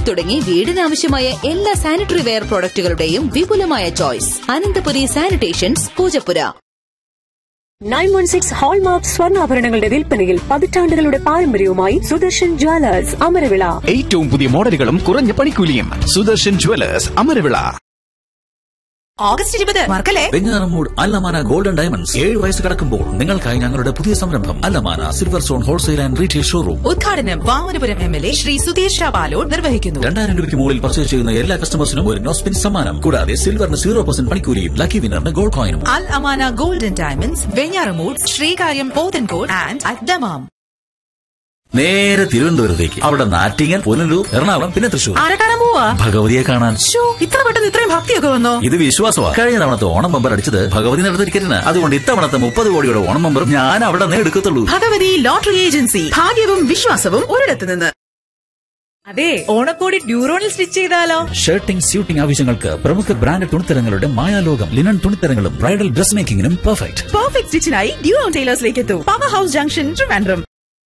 surf തുടങ്ങി വീടിനാവശ്യമായ എല്ലാ sanitary ware പ്രോഡക്റ്റുകളുടെയും വിപുലമായ choice Ananthapuri sanitations Poojappura nine one six hallmark സ്വർണ്ണാഭരണങ്ങളുടെ വിൽപ്പനയിൽ പതിറ്റാണ്ടുകളുടെ പാരമ്പര്യവുമായി സുദർശൻ ജ്വല്ലേഴ്സ് അമരവിള ഏറ്റവും പുതിയ മോഡലുകളും കുറഞ്ഞ പണിക്കൂലിയും സുദർശൻ ജുവലേഴ്സ് അമരവിള ഓഗസ്റ്റ് ഇരുപത് മറക്കല്ലേ വെഞ്ഞാറമ്മൂട് അല്ലമാന ഗോൾഡൻ ഡയമണ്ട്സ് ഏഴ് വയസ്സ് കടക്കുമ്പോൾ നിങ്ങൾക്കായി ഞങ്ങളുടെ പുതിയ സംരംഭം Al Amana silver stone wholesale and retail showroom ഉദ്ഘാടനം Vamanapuram M L A Shri Sudheer ഷാബാലോഡ് നിർവഹിക്കുന്നു രണ്ടായിരം രൂപയ്ക്ക് മുകളിൽ പർച്ചേസ് ചെയ്യുന്ന എല്ലാ കസ്റ്റമേഴ്സിനും ഒരു നോസ്പിൻ സമ്മാനം കൂടാതെ സിൽവറിന് സീറോ പെർസെന്റ് പണിക്കൂലിയും ലക്കി വിന്നറിന് ഗോൾഡ് കോയിനും Al Amana golden diamonds Venjaramoodu Sreekaryam Pothencode and Dammam നേരെ തിരുവനന്തപുരത്തേക്ക് അവിടെ നാറ്റിങ്ങൽ പുനലൂർ എറണാകുളം പിന്നെ തൃശൂർ ആരെ കാണാൻ പോവാ ഭഗവതിയെ കാണാൻ ഷോ ഇത്ര പെട്ടെന്ന് ഇത്രയും ഭക്തിയൊക്കെ വന്നോ ഇത് വിശ്വാസമാണ് കഴിഞ്ഞ തവണത്തെ ഓണം ബമ്പർ അടിച്ചത് ഭഗവതി നടന്ന ടിക്കറ്റിന് അതുകൊണ്ട് ഇത്തവണത്തെ മുപ്പത് കോടിയുടെ ഓണം ബമ്പറും ഞാൻ അവിടെ നിന്ന് എടുക്കത്തുള്ളൂ ഭഗവതി ലോട്ടറി ഏജൻസി ഭാഗ്യവും വിശ്വാസവും ഒരിടത്ത് നിന്ന് അതെ ഓണക്കോടി ഡ്യൂറോണിൽ സ്റ്റിച്ച് ചെയ്താലോ ഷർട്ടിംഗ് സ്യൂട്ടിംഗ് ആവശ്യങ്ങൾക്ക് പ്രമുഖ ബ്രാൻഡ് തുണിത്തരങ്ങളുടെ മായാലോകം ലിനൻ തുണിത്തരങ്ങളും ബ്രൈഡൽ ഡ്രസ് മേക്കിംഗിനും പെർഫെക്റ്റ് പെർഫെക്റ്റ് സ്റ്റിച്ചിനായി ഡ്യൂറോൺ ടൈലേഴ്സിലേക്ക് എത്തും പവർ ഹൗസ് ജംഗ്ഷൻ ട്രിവാൻഡ്രം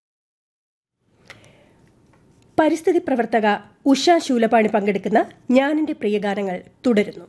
പരിസ്ഥിതി പ്രവർത്തക ഉഷ ശൂലപാണി പങ്കെടുക്കുന്ന ഞാനെന്റെ പ്രിയഗാനങ്ങൾ തുടരുന്നു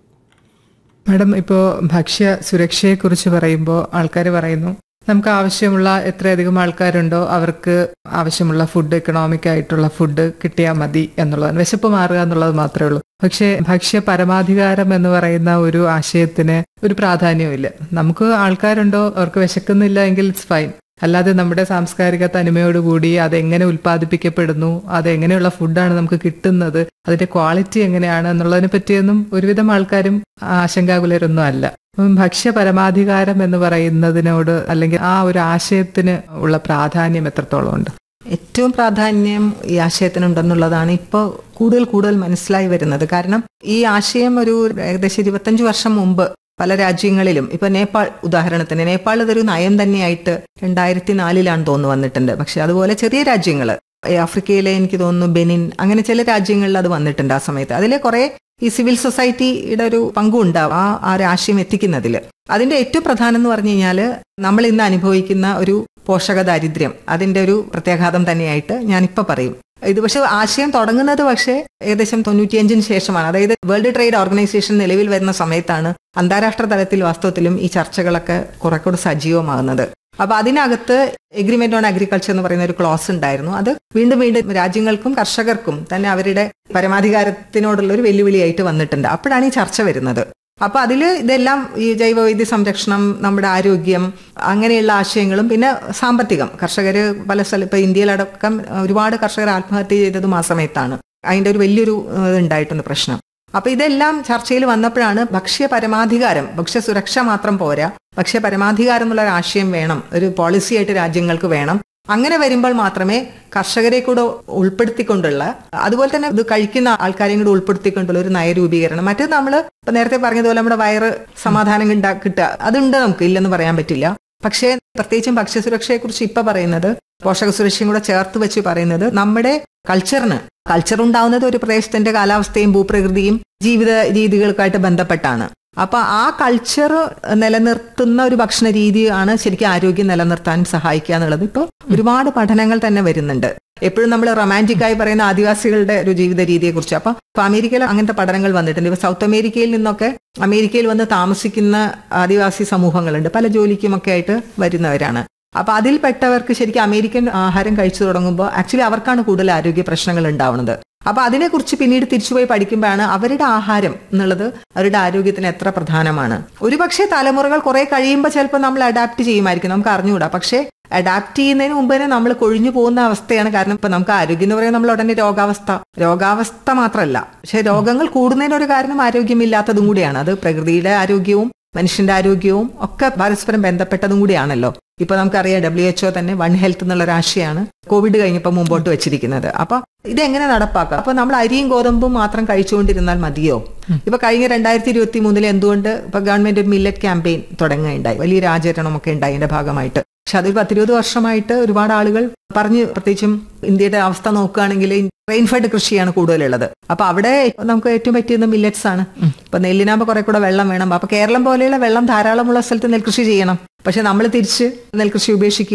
മാഡം ഇപ്പോൾ ഭക്ഷ്യ സുരക്ഷയെക്കുറിച്ച് പറയുമ്പോൾ ആൾക്കാർ പറയുന്നു നമുക്ക് ആവശ്യമുള്ള എത്രയധികം ആൾക്കാരുണ്ടോ അവർക്ക് ആവശ്യമുള്ള ഫുഡ് എക്കണോമിക് ആയിട്ടുള്ള ഫുഡ് കിട്ടിയാൽ മതി എന്നുള്ളതാണ് വിശപ്പ് മാറുക എന്നുള്ളത് മാത്രമേ ഉള്ളൂ പക്ഷേ ഭക്ഷ്യ പരമാധികാരം എന്ന് പറയുന്ന ഒരു ആശയത്തിന് ഒരു പ്രാധാന്യമില്ല നമുക്ക് ആൾക്കാരുണ്ടോ അവർക്ക് വിശക്കുന്നില്ല എങ്കിൽ ഇറ്റ്സ് ഫൈൻ അല്ലാതെ നമ്മുടെ സാംസ്കാരിക തനിമയോടുകൂടി അതെങ്ങനെ ഉൽപ്പാദിപ്പിക്കപ്പെടുന്നു അതെങ്ങനെയുള്ള ഫുഡാണ് നമുക്ക് കിട്ടുന്നത് അതിന്റെ ക്വാളിറ്റി എങ്ങനെയാണ് എന്നുള്ളതിനെ പറ്റിയൊന്നും ഒരുവിധം ആൾക്കാരും ആശങ്കാകുലരൊന്നും അല്ല അപ്പം ഭക്ഷ്യ പരമാധികാരം എന്ന് പറയുന്നതിനോട് അല്ലെങ്കിൽ ആ ഒരു ആശയത്തിന് ഉള്ള പ്രാധാന്യം എത്രത്തോളം ഉണ്ട് ഏറ്റവും പ്രാധാന്യം ഈ ആശയത്തിനുണ്ടെന്നുള്ളതാണ് ഇപ്പോൾ കൂടുതൽ കൂടുതൽ മനസ്സിലായി വരുന്നത് കാരണം ഈ ആശയം ഒരു ഏകദേശം ഇരുപത്തഞ്ച് വർഷം മുമ്പ് പല രാജ്യങ്ങളിലും ഇപ്പൊ നേപ്പാൾ ഉദാഹരണത്തിന് നേപ്പാൾ ഇതൊരു നയം തന്നെയായിട്ട് രണ്ടായിരത്തി നാലിലാണ് തോന്നുന്നു വന്നിട്ടുണ്ട് പക്ഷെ അതുപോലെ ചെറിയ രാജ്യങ്ങൾ ആഫ്രിക്കയിലെ എനിക്ക് തോന്നുന്നു ബെനിൻ അങ്ങനെ ചില രാജ്യങ്ങളിൽ അത് വന്നിട്ടുണ്ട് ആ സമയത്ത് അതിലെ കുറെ ഈ സിവിൽ സൊസൈറ്റിയുടെ ഒരു പങ്കുണ്ടാവും ആ ആ ഒരു ആശയം എത്തിക്കുന്നതിൽ അതിന്റെ ഏറ്റവും പ്രധാനം എന്ന് പറഞ്ഞു കഴിഞ്ഞാൽ നമ്മൾ ഇന്ന് അനുഭവിക്കുന്ന ഒരു പോഷക ദാരിദ്ര്യം അതിന്റെ ഒരു പ്രത്യാഘാതം തന്നെയായിട്ട് ഞാനിപ്പോൾ പറയും ഇത് പക്ഷെ ആശയം തുടങ്ങുന്നത് പക്ഷേ ഏകദേശം തൊണ്ണൂറ്റിയഞ്ചിന് ശേഷമാണ് അതായത് വേൾഡ് ട്രേഡ് ഓർഗനൈസേഷൻ നിലവിൽ വരുന്ന സമയത്താണ് അന്താരാഷ്ട്ര തലത്തിൽ വാസ്തവത്തിലും ഈ ചർച്ചകളൊക്കെ കുറെ കൂടെ സജീവമാകുന്നത് അപ്പൊ അതിനകത്ത് എഗ്രിമെന്റ് ഓൺ അഗ്രികൾച്ചർ എന്ന് പറയുന്ന ഒരു ക്ലോസ് ഉണ്ടായിരുന്നു അത് വീണ്ടും വീണ്ടും രാജ്യങ്ങൾക്കും കർഷകർക്കും തന്നെ അവരുടെ പരമാധികാരത്തിനോടുള്ള ഒരു വെല്ലുവിളിയായിട്ട് വന്നിട്ടുണ്ട് അപ്പോഴാണ് ഈ ചർച്ച വരുന്നത് അപ്പൊ അതിൽ ഇതെല്ലാം ഈ ജൈവവൈദ്യ സംരക്ഷണം നമ്മുടെ ആരോഗ്യം അങ്ങനെയുള്ള ആശയങ്ങളും പിന്നെ സാമ്പത്തികം കർഷകർ പല സ്ഥലം ഇപ്പൊ ഇന്ത്യയിലടക്കം ഒരുപാട് കർഷകർ ആത്മഹത്യ ചെയ്തതും ആ സമയത്താണ് അതിന്റെ ഒരു വലിയൊരു ഏഹ്, ഉണ്ടായിട്ടുണ്ട് പ്രശ്നം അപ്പൊ ഇതെല്ലാം ചർച്ചയിൽ വന്നപ്പോഴാണ് ഭക്ഷ്യ പരമാധികാരം ഭക്ഷ്യ സുരക്ഷ മാത്രം പോരാ ഭക്ഷ്യ പരമാധികാരം എന്നുള്ള ഒരു ആശയം വേണം ഒരു പോളിസി ആയിട്ട് രാജ്യങ്ങൾക്ക് വേണം അങ്ങനെ വരുമ്പോൾ മാത്രമേ കർഷകരെ കൂടെ ഉൾപ്പെടുത്തിക്കൊണ്ടുള്ള അതുപോലെ തന്നെ ഇത് കഴിക്കുന്ന ആൾക്കാരെയും കൂടെ ഉൾപ്പെടുത്തിക്കൊണ്ടുള്ള ഒരു നയരൂപീകരണം മറ്റേത് നമ്മൾ ഇപ്പൊ നേരത്തെ പറഞ്ഞതുപോലെ നമ്മുടെ വയറ് സമാധാനം ഉണ്ടാ കിട്ടുക അതുണ്ട് നമുക്ക് ഇല്ലെന്ന് പറയാൻ പറ്റില്ല പക്ഷേ പ്രത്യേകിച്ചും ഭക്ഷ്യസുരക്ഷയെ കുറിച്ച് ഇപ്പൊ പറയുന്നത് പോഷക സുരക്ഷയും കൂടെ ചേർത്ത് വെച്ച് പറയുന്നത് നമ്മുടെ കൾച്ചറിന് കൾച്ചർ ഉണ്ടാവുന്നത് ഒരു പ്രദേശത്തിന്റെ കാലാവസ്ഥയും ഭൂപ്രകൃതിയും ജീവിത രീതികൾക്കായിട്ട് ബന്ധപ്പെട്ടാണ് അപ്പൊ ആ കൾച്ചർ നിലനിർത്തുന്ന ഒരു ഭക്ഷണ രീതിയാണ് ശരിക്കും ആരോഗ്യം നിലനിർത്താൻ സഹായിക്കുക എന്നുള്ളത് ഇപ്പോൾ ഒരുപാട് പഠനങ്ങൾ തന്നെ വരുന്നുണ്ട് എപ്പോഴും നമ്മൾ റൊമാൻറ്റിക് ആയി പറയുന്ന ആദിവാസികളുടെ ഒരു ജീവിത രീതിയെ കുറിച്ച് അപ്പൊ ഇപ്പൊ അമേരിക്കയിൽ അങ്ങനത്തെ പഠനങ്ങൾ വന്നിട്ടുണ്ട് ഇപ്പൊ സൗത്ത് അമേരിക്കയിൽ നിന്നൊക്കെ അമേരിക്കയിൽ വന്ന് താമസിക്കുന്ന ആദിവാസി സമൂഹങ്ങളുണ്ട് പല ജോലിക്കും ഒക്കെ ആയിട്ട് വരുന്നവരാണ് അപ്പൊ അതിൽപ്പെട്ടവർക്ക് ശരിക്കും അമേരിക്കൻ ആഹാരം കഴിച്ചു തുടങ്ങുമ്പോൾ ആക്ച്വലി അവർക്കാണ് കൂടുതൽ ആരോഗ്യ പ്രശ്നങ്ങൾ ഉണ്ടാവുന്നത് അപ്പൊ അതിനെക്കുറിച്ച് പിന്നീട് തിരിച്ചുപോയി പഠിക്കുമ്പോഴാണ് അവരുടെ ആഹാരം എന്നുള്ളത് അവരുടെ ആരോഗ്യത്തിന് എത്ര പ്രധാനമാണ് ഒരുപക്ഷെ തലമുറകൾ കുറെ കഴിയുമ്പോൾ ചിലപ്പോൾ നമ്മൾ അഡാപ്റ്റ് ചെയ്യുമായിരിക്കും നമുക്ക് അറിഞ്ഞുകൂടാ പക്ഷേ അഡാപ്റ്റ് ചെയ്യുന്നതിന് മുമ്പ് തന്നെ നമ്മൾ കൊഴിഞ്ഞു പോകുന്ന അവസ്ഥയാണ് കാരണം ഇപ്പൊ നമുക്ക് ആരോഗ്യം എന്ന് പറയുന്നത് നമ്മൾ ഉടനെ രോഗാവസ്ഥ രോഗാവസ്ഥ മാത്രമല്ല പക്ഷെ രോഗങ്ങൾ കൂടുന്നതിന് ഒരു കാരണം ആരോഗ്യമില്ലാത്തതും കൂടിയാണ് അത് പ്രകൃതിയുടെ ആരോഗ്യവും മനുഷ്യന്റെ ആരോഗ്യവും ഒക്കെ പരസ്പരം ബന്ധപ്പെട്ടതും കൂടിയാണല്ലോ ഇപ്പൊ നമുക്കറിയാം ഡബ്ല്യു എച്ച്ഒ തന്നെ വൺ ഹെൽത്ത് എന്നുള്ള ഒരു ആശയമാണ് കോവിഡ് കഴിഞ്ഞപ്പോൾ മുമ്പോട്ട് വെച്ചിരിക്കുന്നത് അപ്പൊ ഇതെങ്ങനെ നടപ്പാക്കാം അപ്പൊ നമ്മൾ അരിയും ഗോതമ്പും മാത്രം കഴിച്ചുകൊണ്ടിരുന്നാൽ മതിയോ ഇപ്പൊ കഴിഞ്ഞ രണ്ടായിരത്തി ഇരുപത്തി മൂന്നിൽ എന്തുകൊണ്ട് ഇപ്പൊ ഗവൺമെന്റ് ഒരു മില്ലറ്റ് ക്യാമ്പയിൻ തുടങ്ങുകയുണ്ടായി വലിയൊരു ആചരണമൊക്കെ ഉണ്ടായി അതിന്റെ ഭാഗമായിട്ട് പക്ഷെ അതൊരു പത്തിരുപത് വർഷമായിട്ട് ഒരുപാട് ആളുകൾ പറഞ്ഞ് പ്രത്യേകിച്ചും ഇന്ത്യയുടെ അവസ്ഥ നോക്കുകയാണെങ്കിൽ റെയിൻഫെഡ് കൃഷിയാണ് കൂടുതലുള്ളത് അപ്പൊ അവിടെ നമുക്ക് ഏറ്റവും പറ്റിയത് മില്ലറ്റ്സ് ആണ് ഇപ്പൊ നെല്ലിനാകുമ്പോൾ കുറെ കൂടെ വെള്ളം വേണം അപ്പൊ കേരളം പോലെയുള്ള വെള്ളം ധാരാളമുള്ള സ്ഥലത്ത് നെൽകൃഷി ചെയ്യണം പക്ഷെ നമ്മൾ തിരിച്ച് നെൽകൃഷി ഉപേക്ഷിക്കുകയും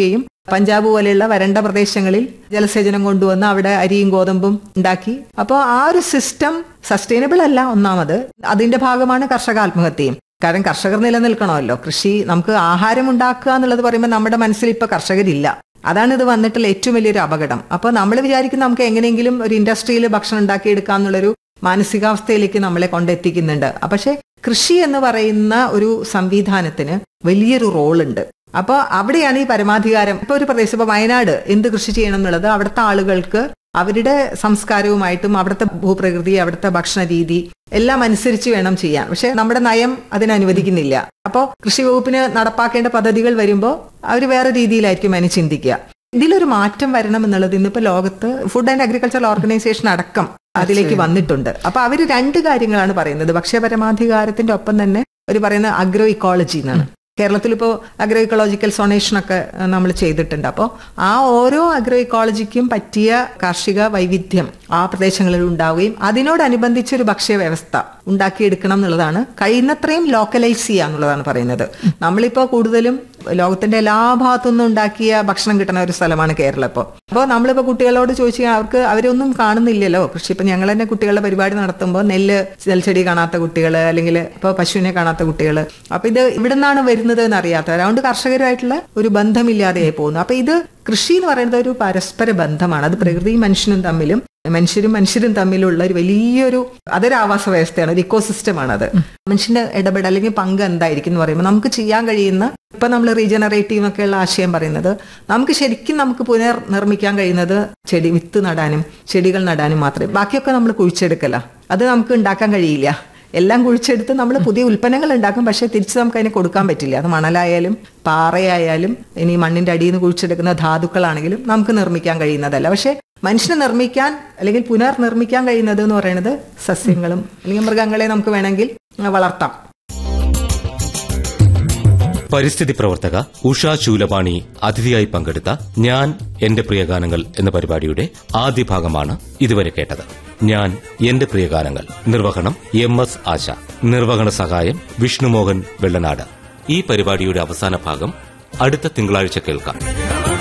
പഞ്ചാബ് പോലെയുള്ള വരണ്ട പ്രദേശങ്ങളിൽ ജലസേചനം കൊണ്ടുവന്ന് അവിടെ അരിയും ഗോതമ്പും ഉണ്ടാക്കി അപ്പോൾ ആ ഒരു സിസ്റ്റം സസ്റ്റൈനബിൾ അല്ല ഒന്നാമത് അതിന്റെ ഭാഗമാണ് കർഷക ആത്മഹത്യയും കാരണം കർഷകർ നിലനിൽക്കണമല്ലോ കൃഷി നമുക്ക് ആഹാരം ഉണ്ടാക്കുക എന്നുള്ളത് പറയുമ്പോൾ നമ്മുടെ മനസ്സിൽ ഇപ്പൊ കർഷകരില്ല അതാണ് ഇത് വന്നിട്ടുള്ള ഏറ്റവും വലിയൊരു അപകടം അപ്പൊ നമ്മൾ വിചാരിക്കുന്ന നമുക്ക് എങ്ങനെയെങ്കിലും ഒരു ഇൻഡസ്ട്രിയിൽ ഭക്ഷണം ഉണ്ടാക്കിയെടുക്കാം എന്നുള്ളൊരു മാനസികാവസ്ഥയിലേക്ക് നമ്മളെ കൊണ്ടെത്തിക്കുന്നുണ്ട് പക്ഷെ കൃഷി എന്ന് പറയുന്ന ഒരു സംവിധാനത്തിന് വലിയൊരു റോളുണ്ട് അപ്പോൾ അവിടെയാണ് ഈ പരമാധികാരം ഇപ്പൊ ഒരു പ്രദേശം ഇപ്പൊ വയനാട് എന്ത് കൃഷി ചെയ്യണം എന്നുള്ളത് അവിടുത്തെ ആളുകൾക്ക് അവരുടെ സംസ്കാരവുമായിട്ടും അവിടുത്തെ ഭൂപ്രകൃതി അവിടുത്തെ ഭക്ഷണ രീതി എല്ലാം അനുസരിച്ച് വേണം ചെയ്യാൻ പക്ഷെ നമ്മുടെ നയം അതിന് അനുവദിക്കുന്നില്ല അപ്പോൾ കൃഷി വകുപ്പിന് നടപ്പാക്കേണ്ട പദ്ധതികൾ വരുമ്പോൾ അവർ വേറെ രീതിയിലായിരിക്കും അതിന് ചിന്തിക്കുക ഇതിലൊരു മാറ്റം വരണം എന്നുള്ളത് ഇന്നിപ്പോ ലോകത്ത് ഫുഡ് ആൻഡ് അഗ്രികൾച്ചറൽ ഓർഗനൈസേഷൻ അടക്കം അതിലേക്ക് വന്നിട്ടുണ്ട് അപ്പൊ അവര് രണ്ട് കാര്യങ്ങളാണ് പറയുന്നത് ഭക്ഷ്യപരമാധികാരത്തിന്റെ ഒപ്പം തന്നെ അവർ പറയുന്ന അഗ്രോ ഇക്കോളജി എന്നാണ് കേരളത്തിൽ ഇപ്പോൾ അഗ്രോ ഇക്കോളജിക്കൽ സൊണേഷൻ ഒക്കെ നമ്മൾ ചെയ്തിട്ടുണ്ട് അപ്പോൾ ആ ഓരോ അഗ്രോ ഇക്കോളജിക്കും പറ്റിയ കാർഷിക വൈവിധ്യം ആ പ്രദേശങ്ങളിൽ ഉണ്ടാവുകയും അതിനോടനുബന്ധിച്ച് ഒരു ഭക്ഷ്യ വ്യവസ്ഥ ഉണ്ടാക്കിയെടുക്കണം എന്നുള്ളതാണ് കഴിയുന്നത്രയും ലോക്കലൈസ് ചെയ്യുക എന്നുള്ളതാണ് പറയുന്നത് നമ്മളിപ്പോൾ കൂടുതലും ലോകത്തിന്റെ എല്ലാ ഭാഗത്തുനിന്നും ഉണ്ടാക്കിയ ഭക്ഷണം കിട്ടുന്ന ഒരു സ്ഥലമാണ് കേരളം ഇപ്പോൾ അപ്പോൾ നമ്മളിപ്പോൾ കുട്ടികളോട് ചോദിച്ചാൽ അവർക്ക് അവരൊന്നും കാണുന്നില്ലല്ലോ കൃഷി ഇപ്പം ഞങ്ങൾ തന്നെ കുട്ടികളുടെ പരിപാടി നടത്തുമ്പോൾ നെല്ല് നെൽച്ചെടി കാണാത്ത കുട്ടികൾ അല്ലെങ്കിൽ ഇപ്പോൾ പശുവിനെ കാണാത്ത കുട്ടികൾ അപ്പൊ ഇത് ഇവിടെ നിന്നാണ് വരുന്നത് എന്ന് അറിയാത്തവർ അതുകൊണ്ട് കർഷകരുമായിട്ടുള്ള ഒരു ബന്ധമില്ലാതെയായി പോകുന്നു അപ്പൊ ഇത് കൃഷി എന്ന് പറയുന്നത് ഒരു പരസ്പര ബന്ധമാണ് അത് പ്രകൃതിയും മനുഷ്യനും തമ്മിലും മനുഷ്യരും മനുഷ്യരും തമ്മിലുള്ള ഒരു വലിയൊരു അതൊരു ആവാസ വ്യവസ്ഥയാണ് ഒരു ഇക്കോസിസ്റ്റമാണ് അത് മനുഷ്യന്റെ ഇടപെടൽ അല്ലെങ്കിൽ പങ്ക് എന്തായിരിക്കും എന്ന് പറയുമ്പോൾ നമുക്ക് ചെയ്യാൻ കഴിയുന്ന ഇപ്പൊ നമ്മൾ റീജനറേറ്റീവ് ഒക്കെയുള്ള ആശയം പറയുന്നത് നമുക്ക് ശരിക്കും നമുക്ക് പുനർ നിർമ്മിക്കാൻ കഴിയുന്നത് ചെടി വിത്ത് നടാനും ചെടികൾ നടാനും മാത്രമേ ബാക്കിയൊക്കെ നമ്മൾ കുഴിച്ചെടുക്കല അത് നമുക്ക് ഉണ്ടാക്കാൻ കഴിയില്ല എല്ലാം കുഴിച്ചെടുത്ത് നമ്മൾ പുതിയ ഉൽപ്പന്നങ്ങൾ ഉണ്ടാക്കും പക്ഷേ തിരിച്ച് നമുക്ക് അതിനെ കൊടുക്കാൻ പറ്റില്ല അത് മണലായാലും പാറയായാലും ഇനി മണ്ണിന്റെ അടിയിൽ നിന്ന് കുഴിച്ചെടുക്കുന്ന ധാതുക്കളാണെങ്കിലും നമുക്ക് നിർമ്മിക്കാൻ കഴിയുന്നതല്ല പക്ഷേ മനുഷ്യനെ നിർമ്മിക്കാൻ അല്ലെങ്കിൽ പുനർനിർമ്മിക്കാൻ കഴിയുന്നത് എന്ന് പറയുന്നത് സസ്യങ്ങളും അല്ലെങ്കിൽ മൃഗങ്ങളെ നമുക്ക് വേണമെങ്കിൽ വളർത്താം പരിസ്ഥിതി പ്രവർത്തക ഉഷ ശൂലപാണി അതിഥിയായി പങ്കെടുത്ത ഞാൻ എന്റെ പ്രിയഗാനങ്ങൾ എന്ന പരിപാടിയുടെ ആദ്യ ഭാഗമാണ് ഇതുവരെ കേട്ടത് ഞാൻ എന്റെ പ്രിയഗാനങ്ങൾ നിർവഹണം എം എസ് ആശ നിർവഹണ സഹായം വിഷ്ണുമോഹൻ വെള്ളനാട് ഈ പരിപാടിയുടെ അവസാന ഭാഗം അടുത്ത തിങ്കളാഴ്ച കേൾക്കാം